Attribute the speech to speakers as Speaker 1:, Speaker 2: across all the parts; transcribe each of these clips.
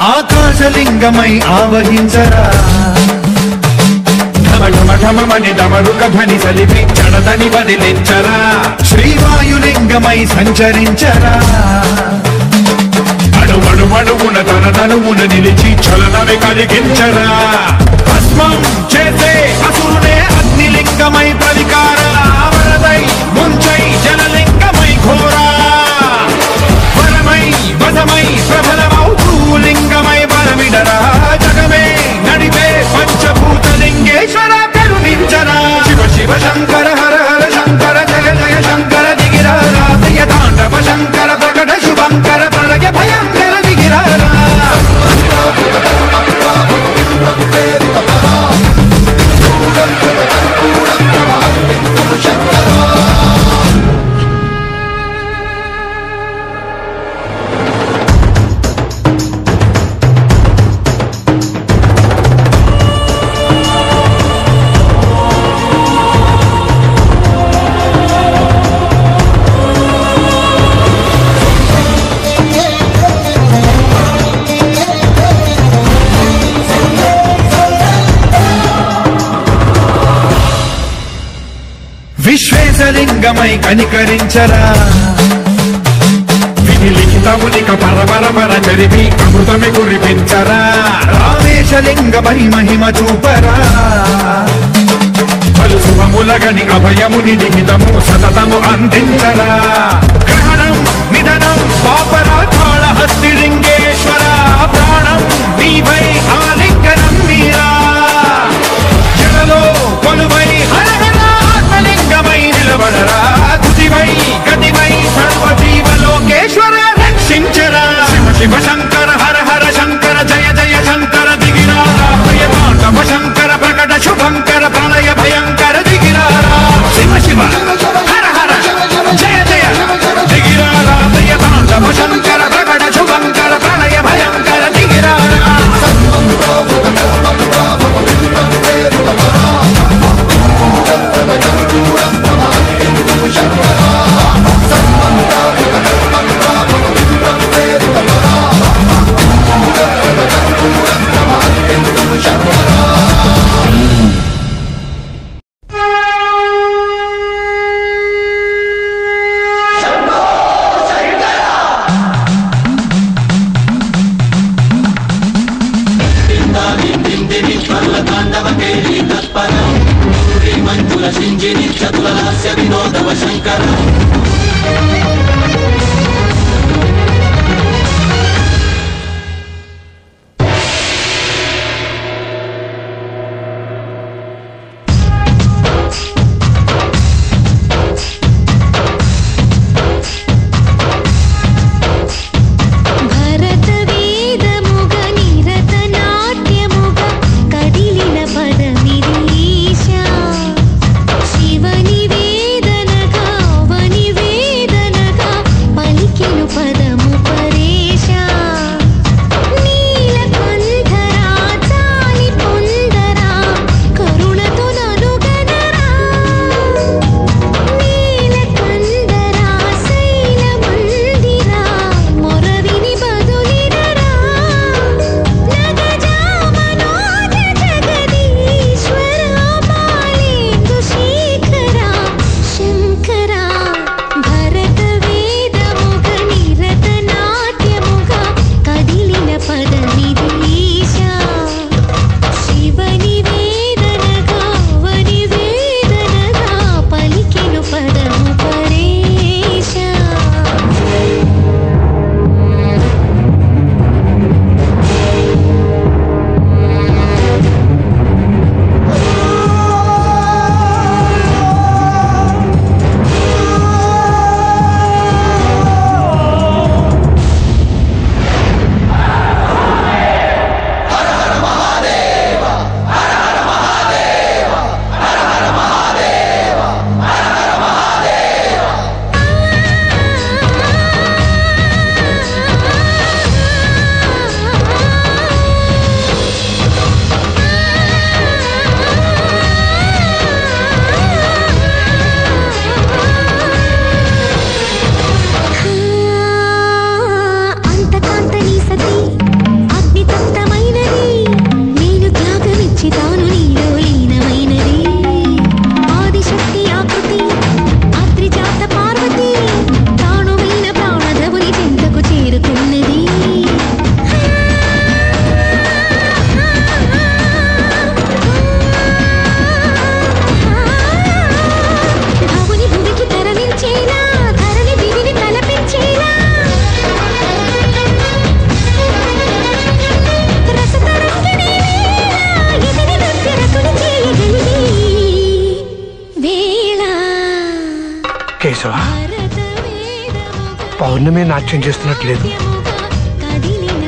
Speaker 1: ఆకాశలింగమై ఆవహించరా
Speaker 2: ఢమఢమఢమని డమరుక ధ్వని సలిపి చడదని వదిలించరా
Speaker 1: శ్రీవాయులింగమై సంచరించరా
Speaker 2: అడుమడుమడుమున తన తనువున నిలిచి చలనమే కలిగించరా భస్మం చేసే అసురునే అగ్నిలింగమై ప్రవికార వరదై ముంచై జలలింగమై ఘోరా వరమై వదమై ప్రబలమౌ భూలింగమై బలమిడరా జగమే నడిపే పంచభూతలింగేశ్వర కరుణించరా శివ శివ శంకర హర హర శంకర జయ జయ శంకర దిగిరారా ప్రియ తాండవ శంకర ప్రకట శుభంకర ప్రళయ భయంకర దిగిరారా
Speaker 1: విశ్వేశలింగమై కనికరించరా
Speaker 2: విధి లిఖితమునిక పరపర పర జరిపి అమృతమి కురిపించరా
Speaker 1: రామేశలింగమై మహిమ చూపరా
Speaker 2: పలు శుభములగని అభయముని నిహితము సతతము అందించరా గ్రహణం నిధనం పాపరాధాళ హస్తిలింగేశ్వర ప్రాణం నీవై ఆలింగనం మీరా జలలో కొలువై హరహర ఆత్మలింగమై నిలబడరా తుదివై గతివై సర్వజీవలోకేశ్వర రక్షించరా శివ శివ శంకర హర హర శంకర జయ జయ శంకర దిగిరారా ప్రియ తాండవ శంకర ప్రకట శుభంకర ప్రళయ భయంకర దిగిరారా శివ శివ హర హర జయ జయ దిగిరారా ప్రియ తాండవ శంకర ప్రకట శుభంకర ప్రళయ భయంకర దిగిరారా
Speaker 3: భరతవేదముగ నిరతనాట్యముగ కదిలిన పదమిదీశా శివని వేదనగా అవని వేదనగా
Speaker 4: పౌర్ణమి నాట్యం చేస్తున్నట్లేదు
Speaker 3: కదిలిన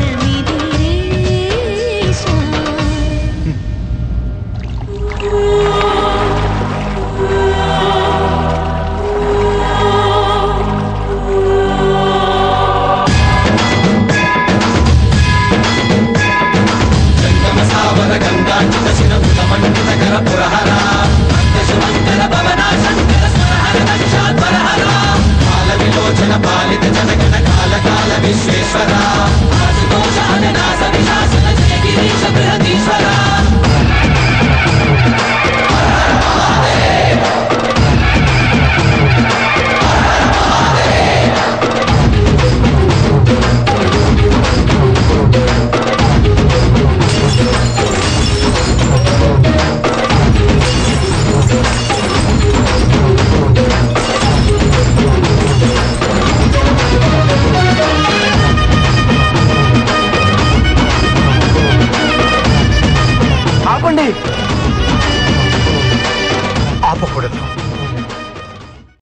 Speaker 3: పదమిదిరేశా
Speaker 4: ఆపండి ఆపకూడదు